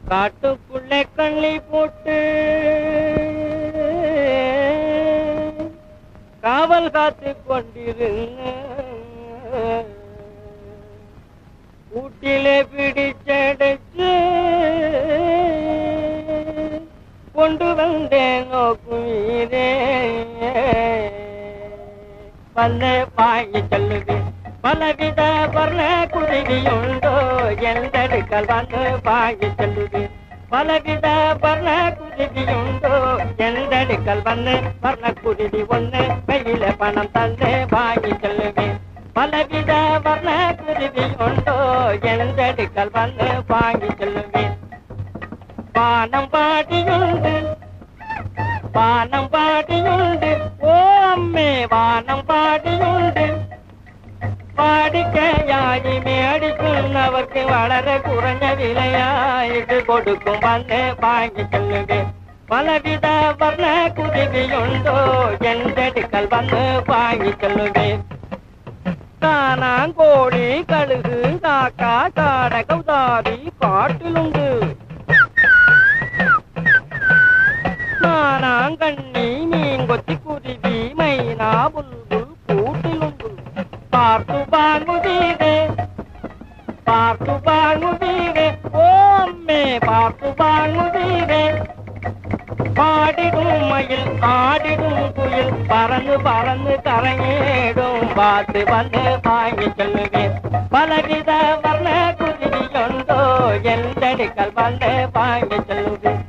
காட்டுக்குள்ளே கண்ணி போட்டு காவல் காத்து கொண்டிருங்க கூட்டிலே பிடிச்சடைச்சு கொண்டு வந்தேன் நோக்குவீரே வந்து வாங்கி செல்லுது பலவித வர்ண குருவியுண்டோ எந்தடுக்கல் வந்து வாங்கி செல்லுது பலவித வர்ண குருவியுண்டோ எந்தடுக்கல் வந்து வர்ண குருவி ஒண்ணு கையில பணம் தந்து வாங்கி செல்லுவேன் பலவித வர்ண குருவி உண்டோ எந்தடுக்கல் வந்து வாங்கி செல்லுவேன் வானம் பாடியுண்டு வானம் பாடியுண்டு ஓ அம்மே வானம் பாடியுண்டு வாடிக்கையாகி மேடிக்கும் அவருக்கு வளர குறைஞ்ச விலையாயிட்டு கொடுக்கும் வந்து வாங்கி செல்லுவேன் பலவித வர்ண குருவியுண்டோ எந்தடுக்கல் வந்து வாங்கி செல்லுவேன் காணாங்கோழி கழுகு காக்கா காட கௌதாரி காட்டிலுண்டு மானாங்கண்ணி மீன்கொத்தி குருவி மைனா புல்புல் கூட்டிலுண்டு பார்த்து வாங்குவீரே பார்த்து வாங்குவீரே ஓம்மே பார்த்து வாங்குவீரே பாடிடும் மயில் ஆடிடும் குயில் பறந்து பறந்து கரையேடும் பார்த்து வந்து வாங்கி செல்லுவேன் பலவித வர்ண குருவியுண்டோ எந்தடிக்கல் வந்து வாங்கி செல்லுவேன்